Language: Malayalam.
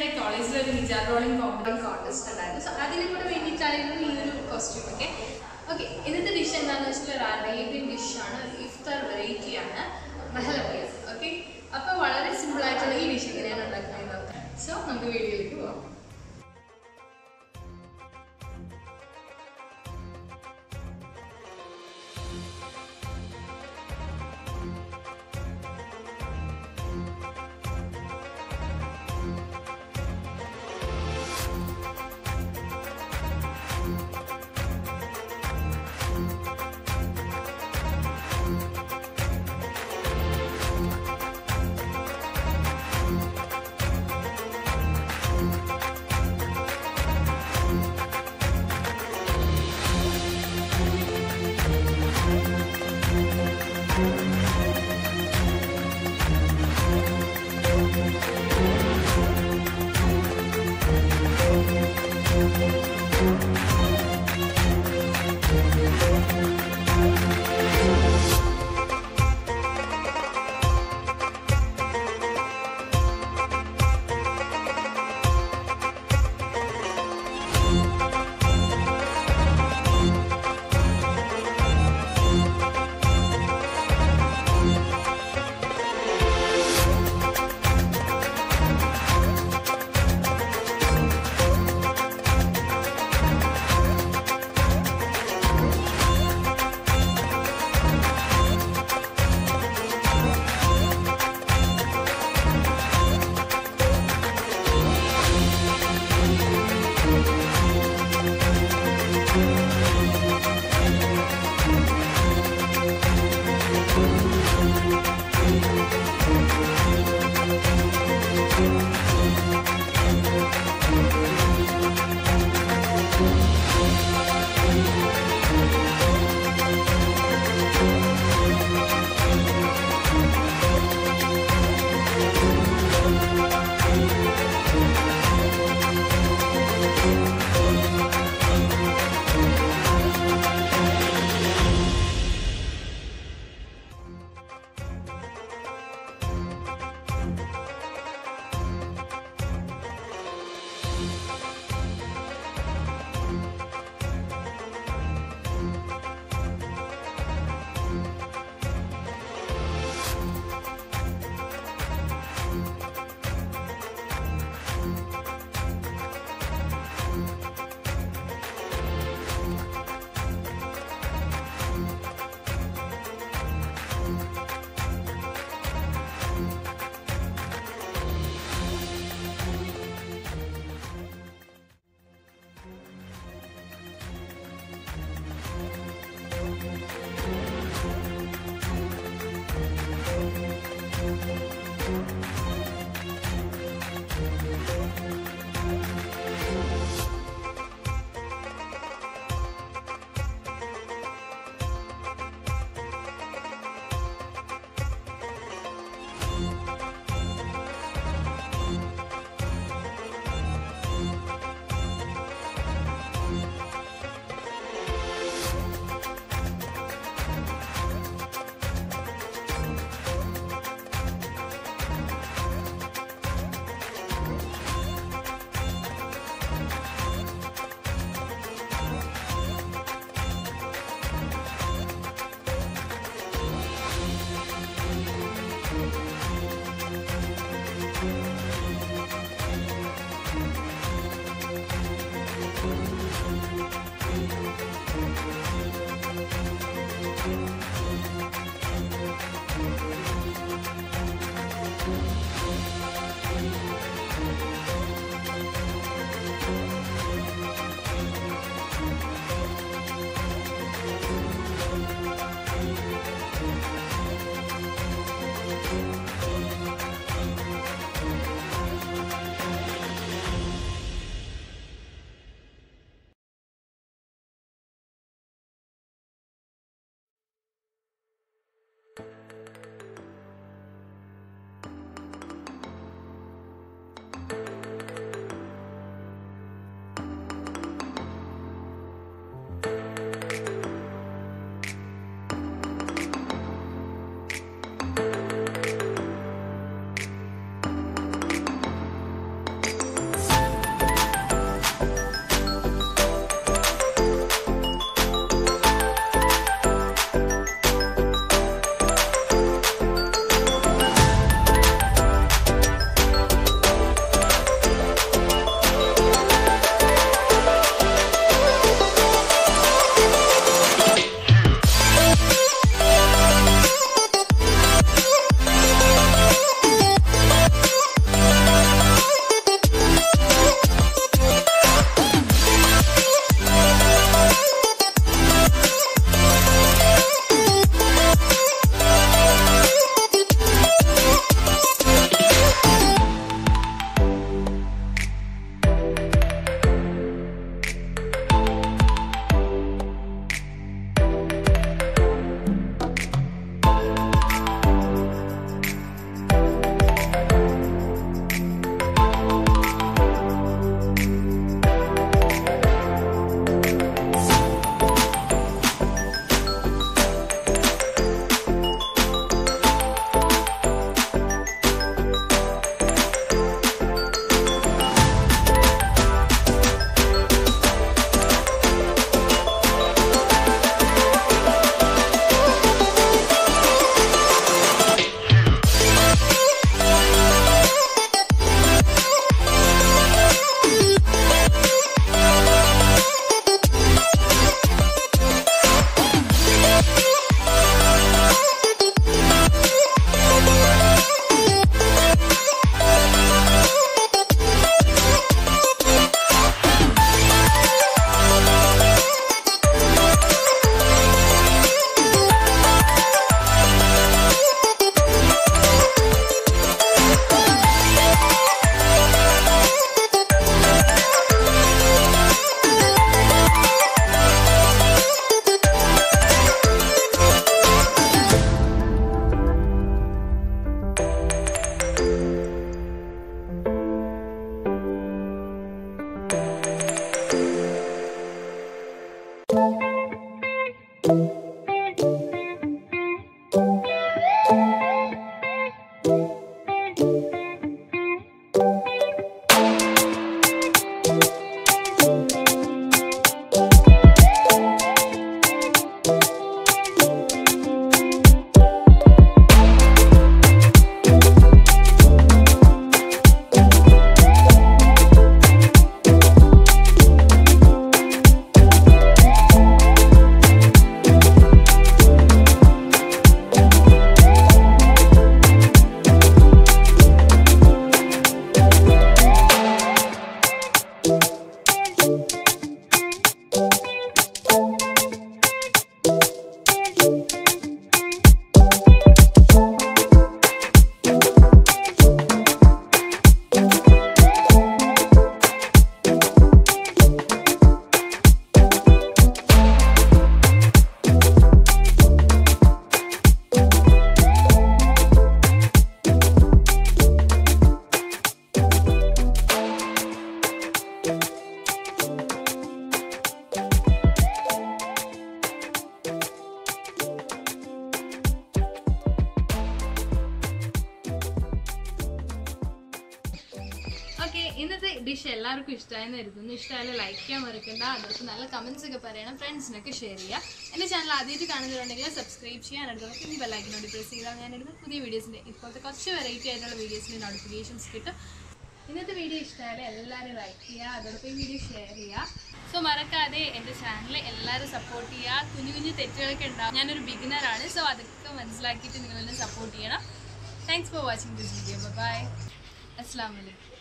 എൻ്റെ കോളേജിൽ ഒരു ഹിജാബ് റോളിംഗ് കോമ്പറ്റി കോൺടെസ്റ്റ് ഉണ്ടായിരുന്നു സോ അതിന് കൂടെ വേണ്ടിയിട്ടായിരുന്നു ഈ ഒരു കോസ്റ്റ്യൂം ഒക്കെ ഓക്കെ ഇന്നത്തെ ഡിഷ് എന്താണെന്ന് വെച്ചാൽ ഒരു അറേബ്യൻ ഡിഷാണ് ഇഫ്താർ വെറൈറ്റി ആണ് മെഹലബിയ ഓക്കെ അപ്പോൾ വളരെ സിമ്പിൾ ആയിട്ടുള്ള ഈ ഡിഷ് എങ്ങനെയാണ് ഉണ്ടാക്കുന്നത് നോക്കാം സോ നമുക്ക് വീഡിയോയിലേക്ക് പോകാം ഇന്നത്തെ ഡിഷ് എല്ലാവർക്കും ഇഷ്ടമായെന്ന് കരുതുന്നു ഇഷ്ടമായാലും ലൈക്ക് ചെയ്യാൻ മറക്കണ്ട അതോടൊപ്പം നല്ല കമന്റ്സ് ഒക്കെ പറയണം ഫ്രണ്ട്സിനൊക്കെ ഷെയർ ചെയ്യുക എൻ്റെ ചാനൽ ആദ്യമായിട്ട് കാണുന്നവരുണ്ടെങ്കിൽ സബ്സ്ക്രൈബ് ചെയ്യാൻ അടുത്തുള്ള കുഞ്ഞ് ബെല്ലൈക്കിനോട് പ്രസ് ചെയ്താൽ ഞാൻ ഇടുന്ന പുതിയ വീഡിയോസിൻ്റെ ഇപ്പോഴത്തെ കുറച്ച് വെറൈറ്റി ആയിട്ടുള്ള വീഡിയോസിൻ്റെ നോട്ടിഫിക്കേഷൻസ് കിട്ടും ഇന്നത്തെ വീഡിയോ ഇഷ്ടമായാലും എല്ലാവരും ലൈക്ക് ചെയ്യുക അതോടൊപ്പം ഈ വീഡിയോ ഷെയർ ചെയ്യുക സോ മറക്കാതെ എൻ്റെ ചാനൽ എല്ലാവരും സപ്പോർട്ട് ചെയ്യുക കുഞ്ഞു കുഞ്ഞു തെറ്റുകളൊക്കെ ഉണ്ടാവും ഞാനൊരു ബിഗിനറാണ് സോ അതൊക്കെ മനസ്സിലാക്കിയിട്ട് നിങ്ങളെന്നെ സപ്പോർട്ട് ചെയ്യണം thanks for watching this video bye അസ്സാം വലൈക്കും